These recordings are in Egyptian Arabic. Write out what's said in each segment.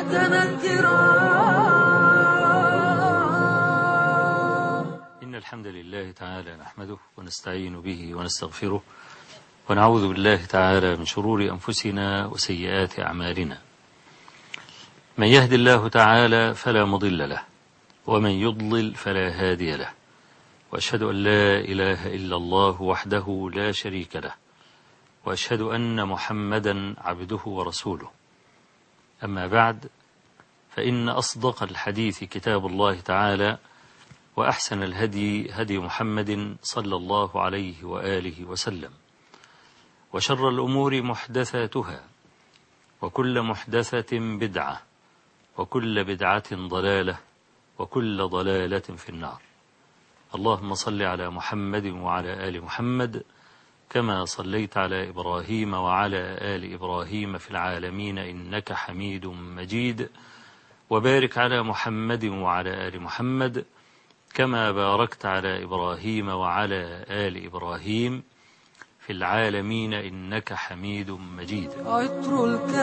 متنكرا إن الحمد لله تعالى نحمده ونستعين به ونستغفره ونعوذ بالله تعالى من شرور أنفسنا وسيئات أعمالنا من يهد الله تعالى فلا مضل له ومن يضلل فلا هادي له وأشهد أن لا إله إلا الله وحده لا شريك له وأشهد أن محمدا عبده ورسوله أما بعد فإن أصدق الحديث كتاب الله تعالى وأحسن الهدي هدي محمد صلى الله عليه وآله وسلم وشر الأمور محدثاتها وكل محدثة بدعة وكل بدعة ضلالة وكل ضلالة في النار اللهم صل على محمد وعلى آل محمد كما صليت على إبراهيم وعلى آل إبراهيم في العالمين إنك حميد مجيد وبارك على محمد وعلى آل محمد كما باركت على إبراهيم وعلى آل إبراهيم في العالمين إنك حميد مجيد عطر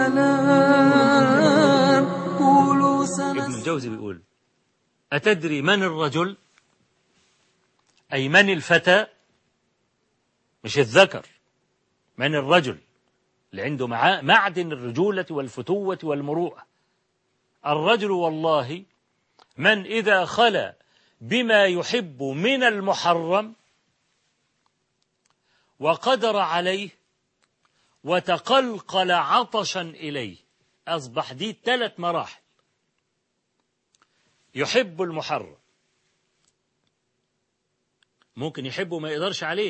الكلام قولوا ابن سنس الجوزي بيقول أتدري من الرجل أي من الفتى مش الذكر من الرجل اللي عنده معا- معدن الرجولة والفتوة والمروءة الرجل والله من إذا خلا بما يحب من المحرم وقدر عليه وتقلقل عطشا إليه أصبح دي ثلاث مراحل يحب المحرم ممكن يحبه ما يقدرش عليه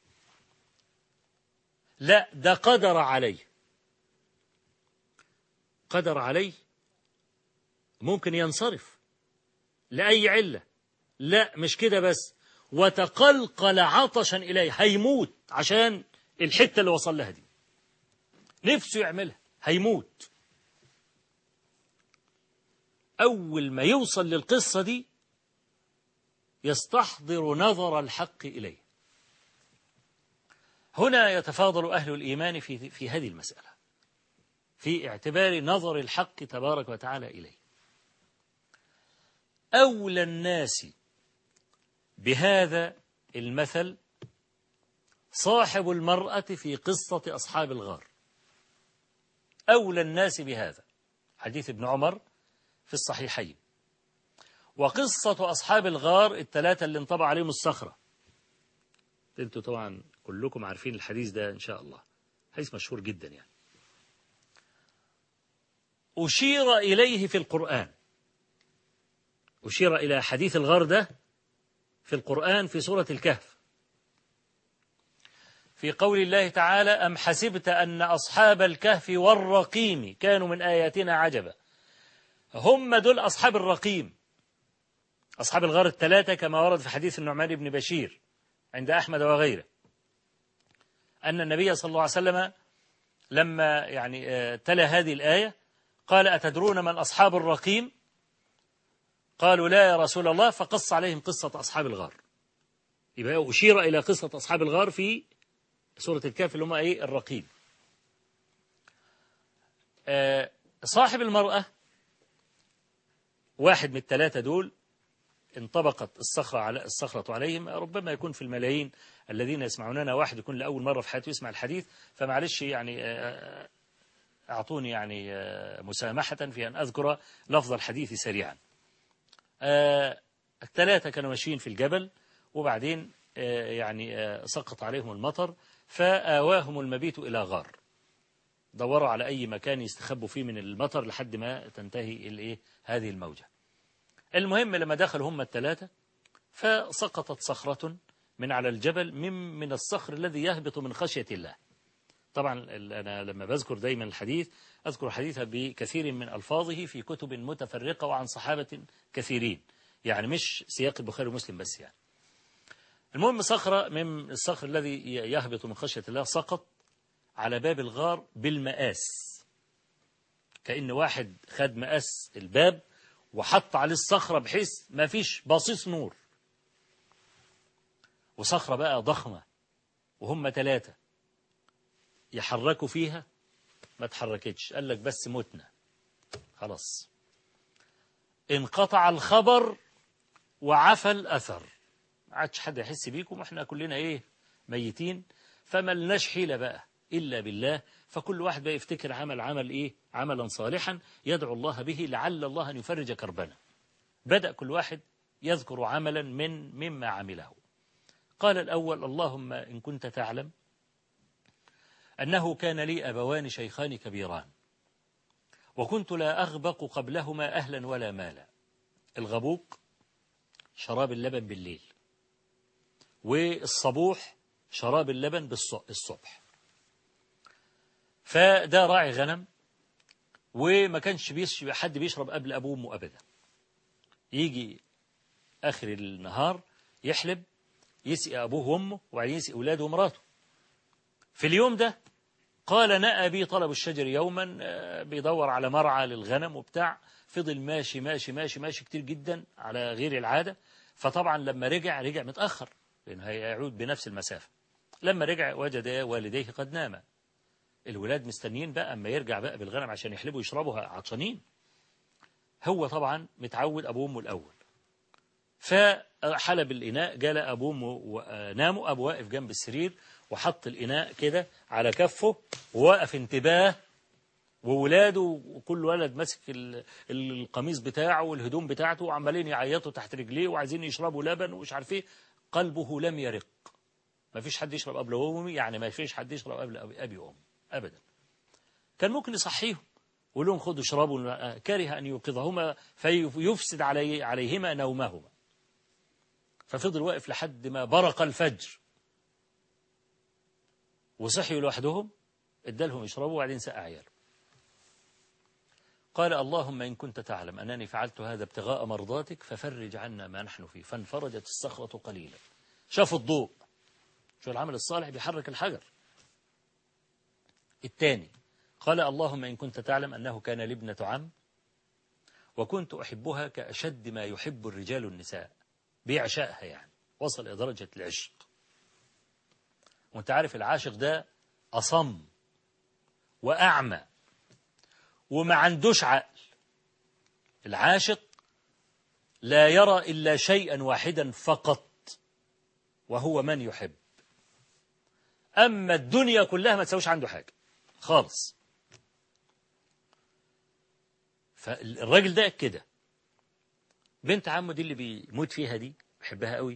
لا ده قدر عليه قدر عليه ممكن ينصرف لأي علة لا مش كده بس وتقلقل عطشا إليه هيموت عشان الحتة اللي وصل لها دي نفسه يعملها هيموت أول ما يوصل للقصة دي يستحضر نظر الحق إليه هنا يتفاضل أهل الإيمان في, في هذه المسألة في اعتبار نظر الحق تبارك وتعالى إليه أولى الناس بهذا المثل صاحب المرأة في قصة أصحاب الغار أولى الناس بهذا حديث ابن عمر في الصحيحين وقصة أصحاب الغار الثلاثة اللي انطبع عليهم الصخرة انتوا طبعا كلكم عارفين الحديث ده إن شاء الله حديث مشهور جدا يعني أشير إليه في القرآن أشير إلى حديث الغار ده في القرآن في سورة الكهف في قول الله تعالى أم حسبت أن أصحاب الكهف والرقيم كانوا من آياتنا عجبا هم دول أصحاب الرقيم أصحاب الغار الثلاثة كما ورد في حديث النعمان بن بشير عند أحمد وغيره أن النبي صلى الله عليه وسلم لما يعني آه، تلا هذه الآية قال أتدرون من أصحاب الرقيم قالوا لا يا رسول الله فقص عليهم قصة أصحاب الغار يبقى أشير إلى قصة أصحاب الغار في سورة الكهف اللي هم إيه الرقيم آه، صاحب المرأة واحد من الثلاثة دول انطبقت الصخرة على الصخرة عليهم ربما يكون في الملايين الذين يسمعوننا واحد يكون لأول مرة في حياته يسمع الحديث فمعلش يعني آه، أعطوني يعني آه، مسامحة في أن أذكر لفظ الحديث سريعا آه، الثلاثة كانوا ماشيين في الجبل وبعدين آه، يعني آه، سقط عليهم المطر فآواهم المبيت إلى غار دوروا على أي مكان يستخبوا فيه من المطر لحد ما تنتهي الإيه هذه الموجة المهم لما دخلوا هم الثلاثة فسقطت صخرة من على الجبل من من الصخر الذي يهبط من خشية الله طبعا ال- أنا لما بذكر دايما الحديث أذكر حديثا بكثير من ألفاظه في كتب متفرقة وعن صحابة كثيرين يعني مش سياق البخاري ومسلم بس يعني المهم صخرة من الصخر الذي ي- يهبط من خشية الله سقط على باب الغار بالمقاس كأن واحد خد مقاس الباب وحط عليه الصخرة بحيث ما فيش بصيص نور وصخرة بقى ضخمة وهم ثلاثة يحركوا فيها ما تحركتش قال لك بس متنا خلاص انقطع الخبر وعفى الأثر ما عادش حد يحس بيكم واحنا كلنا ايه ميتين فما لناش حيلة بقى إلا بالله فكل واحد بقى يفتكر عمل عمل ايه عملا صالحا يدعو الله به لعل الله أن يفرج كربنا بدأ كل واحد يذكر عملا من مما عمله قال الأول اللهم إن كنت تعلم أنه كان لي أبوان شيخان كبيران وكنت لا أغبق قبلهما أهلا ولا مالا الغبوق شراب اللبن بالليل والصبوح شراب اللبن بالصبح فده راعي غنم وما كانش بيش حد بيشرب قبل أبوه وأمه أبدا يجي آخر النهار يحلب يسقي أبوه وأمه وبعدين يسقي أولاده ومراته في اليوم ده قال نأى بي طلب الشجر يوما آه، بيدور على مرعى للغنم وبتاع فضل ماشي ماشي ماشي ماشي كتير جدا على غير العادة فطبعا لما رجع رجع متأخر لأنه هيعود بنفس المسافة لما رجع وجد والديه قد ناما الولاد مستنيين بقى أما يرجع بقى بالغنم عشان يحلبوا يشربوا عطشانين هو طبعا متعود أبوه وأمه الأول فحلب الإناء جال أبوه وأمه ناموا أبو واقف جنب السرير وحط الإناء كده على كفه ووقف انتباه وولاده وكل ولد ماسك ال- القميص بتاعه والهدوم بتاعته وعمالين يعيطوا تحت رجليه وعايزين يشربوا لبن ومش عارف ايه قلبه لم يرق ما فيش حد يشرب قبل أمي يعني ما فيش حد يشرب قبل أبي, أبي وأمي أبدا كان ممكن يصحيهم ويقول لهم خدوا اشربوا كره أن يوقظهما فيفسد علي عليهما نومهما ففضل واقف لحد ما برق الفجر وصحيوا لوحدهم ادالهم يشربوا وبعدين سقى عياله قال اللهم إن كنت تعلم أنني فعلت هذا ابتغاء مرضاتك ففرج عنا ما نحن فيه فانفرجت الصخرة قليلا شافوا الضوء شو العمل الصالح بيحرك الحجر الثاني قال اللهم إن كنت تعلم أنه كان لي ابنة عم وكنت أحبها كأشد ما يحب الرجال النساء بيعشقها يعني وصل إلى درجة العشق وانت عارف العاشق ده أصم وأعمى وما عندوش عقل العاشق لا يرى إلا شيئا واحدا فقط وهو من يحب أما الدنيا كلها ما تسويش عنده حاجة خالص فالراجل ده كده بنت عمه دي اللي بيموت فيها دي بحبها قوي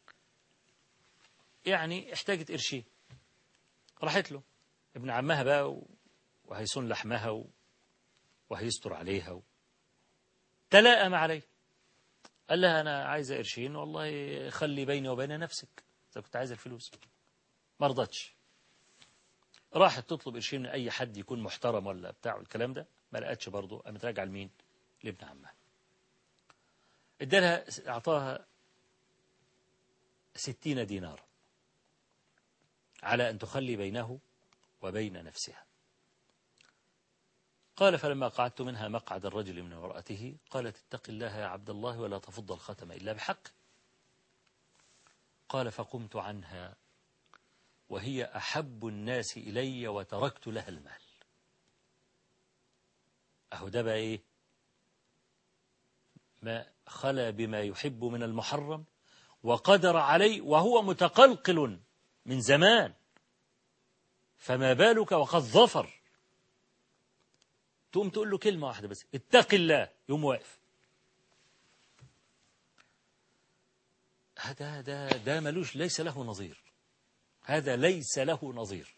يعني احتاجت قرشين راحت له ابن عمها بقى و- وهيصون لحمها و... وهيستر عليها و... تلائم عليه قال لها أنا عايزة قرشين والله خلي بيني وبين نفسك إذا كنت عايز الفلوس ما رضتش راحت تطلب قرشين من أي حد يكون محترم ولا بتاع الكلام ده ما لقتش برضه قامت راجعة لمين؟ لابن عمها ادالها أعطاها ستين دينار على أن تخلي بينه وبين نفسها قال فلما قعدت منها مقعد الرجل من امرأته قالت اتق الله يا عبد الله ولا تفض الختم إلا بحق قال فقمت عنها وهي أحب الناس إلي وتركت لها المال أهو ده بقى إيه ما خلا بما يحب من المحرم وقدر عليه وهو متقلقل من زمان فما بالك وقد ظفر تقوم تقول له كلمة واحدة بس اتق الله يوم واقف هذا ده ده ملوش ليس له نظير هذا ليس له نظير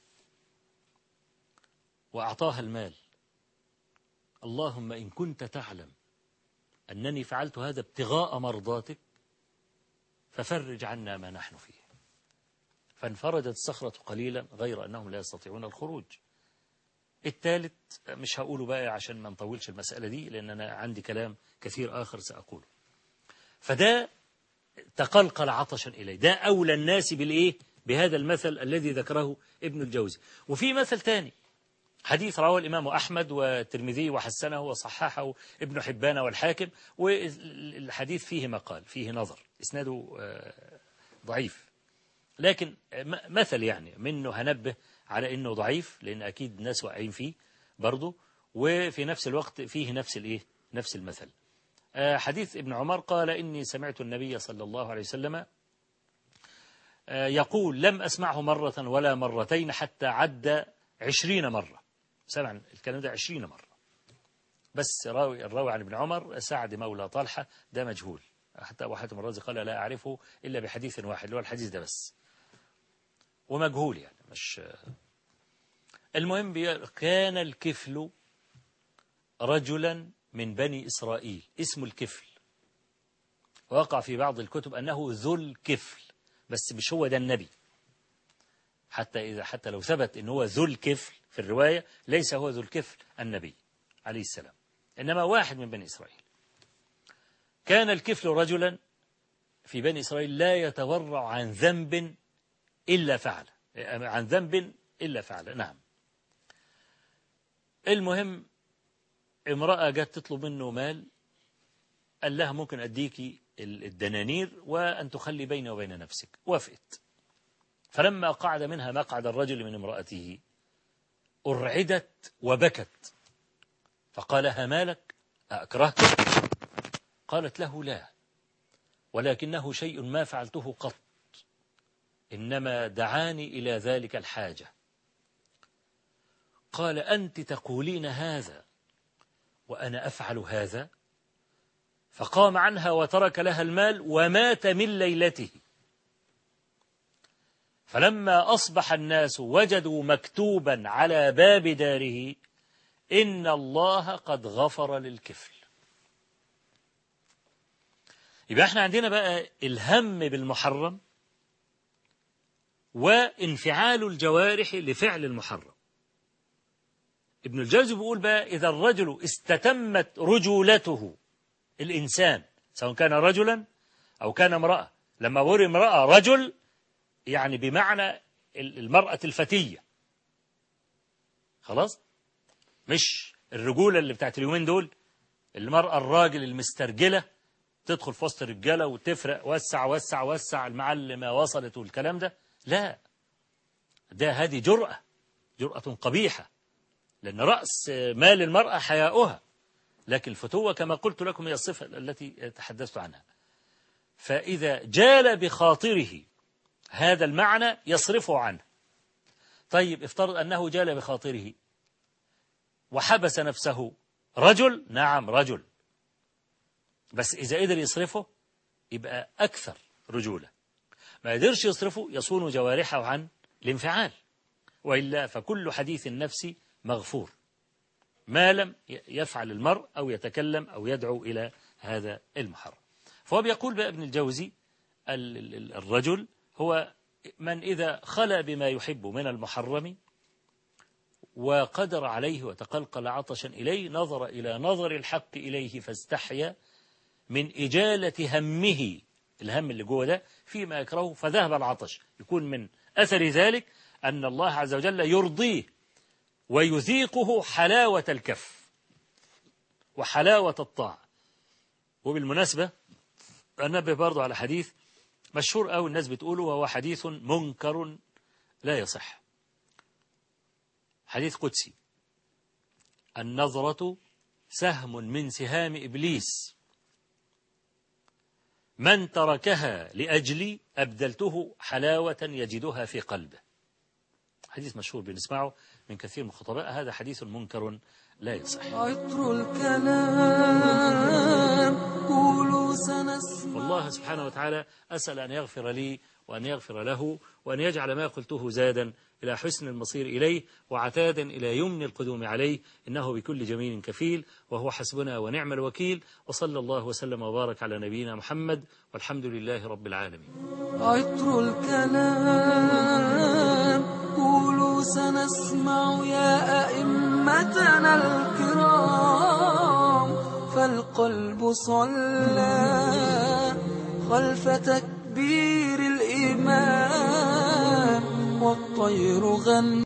وأعطاها المال اللهم إن كنت تعلم أنني فعلت هذا ابتغاء مرضاتك ففرج عنا ما نحن فيه فانفردت الصخرة قليلا غير أنهم لا يستطيعون الخروج الثالث مش هقوله بقى عشان ما نطولش المسألة دي لأن أنا عندي كلام كثير آخر سأقوله فده تقلقل عطشا إليه ده أولى الناس بالإيه بهذا المثل الذي ذكره ابن الجوزي وفي مثل تاني حديث رواه الإمام أحمد والترمذي وحسنه وصححه ابن حبان والحاكم والحديث فيه مقال فيه نظر إسناده آه، ضعيف لكن م- مثل يعني منه هنبه على انه ضعيف لان اكيد الناس واقعين فيه برضه وفي نفس الوقت فيه نفس الايه نفس المثل آه، حديث ابن عمر قال إني سمعت النبي صلى الله عليه وسلم آه، يقول لم أسمعه مرة ولا مرتين حتى عد عشرين مرة سمع الكلام ده عشرين مرة بس راوي الراوي عن ابن عمر سعد مولى طلحة ده مجهول حتى أبو حاتم الرازي قال لا أعرفه إلا بحديث واحد اللي هو الحديث ده بس ومجهول يعني مش المهم بي- كان الكفل رجلا من بني إسرائيل اسمه الكفل وقع في بعض الكتب أنه ذو الكفل بس مش هو ده النبي حتى إذا حتى لو ثبت أنه هو ذو الكفل في الرواية ليس هو ذو الكفل النبي عليه السلام إنما واحد من بني إسرائيل كان الكفل رجلا في بني إسرائيل لا يتورع عن ذنب إلا فعل عن ذنب إلا فعل نعم المهم امرأة جت تطلب منه مال قال لها ممكن أديكي الدنانير وأن تخلي بيني وبين نفسك وافقت فلما قعد منها مقعد الرجل من امرأته أرعدت وبكت فقال ها مالك أكرهتك قالت له لا ولكنه شيء ما فعلته قط إنما دعاني إلى ذلك الحاجة قال أنت تقولين هذا وأنا أفعل هذا فقام عنها وترك لها المال ومات من ليلته فلما أصبح الناس وجدوا مكتوبا على باب داره إن الله قد غفر للكفل يبقى احنا عندنا بقى الهم بالمحرم وانفعال الجوارح لفعل المحرم ابن الجوزي بيقول بقى إذا الرجل استتمت رجولته الإنسان سواء كان رجلا أو كان امرأة لما بقول امرأة رجل يعني بمعنى المرأة الفتية خلاص مش الرجولة اللي بتاعت اليومين دول المرأة الراجل المسترجلة تدخل في وسط الرجالة وتفرق وسع وسع وسع المعلمة وصلت والكلام ده لا ده هذه جرأة جرأة قبيحة لأن رأس مال المرأة حياؤها لكن الفتوة كما قلت لكم هي الصفة التي تحدثت عنها فإذا جال بخاطره هذا المعنى يصرفه عنه طيب افترض أنه جال بخاطره وحبس نفسه رجل نعم رجل بس إذا قدر يصرفه يبقى أكثر رجولة ما قدرش يصرفه يصون جوارحه عن الانفعال وإلا فكل حديث النفس مغفور ما لم يفعل المرء أو يتكلم أو يدعو إلى هذا المحرم فهو بيقول بقى ابن الجوزي الرجل هو من إذا خلى بما يحب من المحرم وقدر عليه وتقلقل عطشا إليه نظر إلى نظر الحق إليه فاستحيا من إجالة همه الهم اللي جوه ده فيما يكرهه فذهب العطش يكون من أثر ذلك أن الله عز وجل يرضيه ويذيقه حلاوة الكف وحلاوة الطاعة وبالمناسبة أنبه برضه على حديث مشهور أو الناس بتقوله وهو حديث منكر لا يصح حديث قدسي النظرة سهم من سهام إبليس من تركها لأجلي أبدلته حلاوة يجدها في قلبه حديث مشهور بنسمعه من كثير من الخطباء هذا حديث منكر لا يصح عطر الكلام قولوا سنسمع والله سبحانه وتعالى أسأل أن يغفر لي وأن يغفر له وأن يجعل ما قلته زادا إلى حسن المصير إليه وعتادا إلى يمن القدوم عليه إنه بكل جميل كفيل وهو حسبنا ونعم الوكيل وصلى الله وسلم وبارك على نبينا محمد والحمد لله رب العالمين عطر الكلام قولوا سنسمع يا أئمتنا الكرام فالقلب صلى خلف تكبير الإمام والطير غنى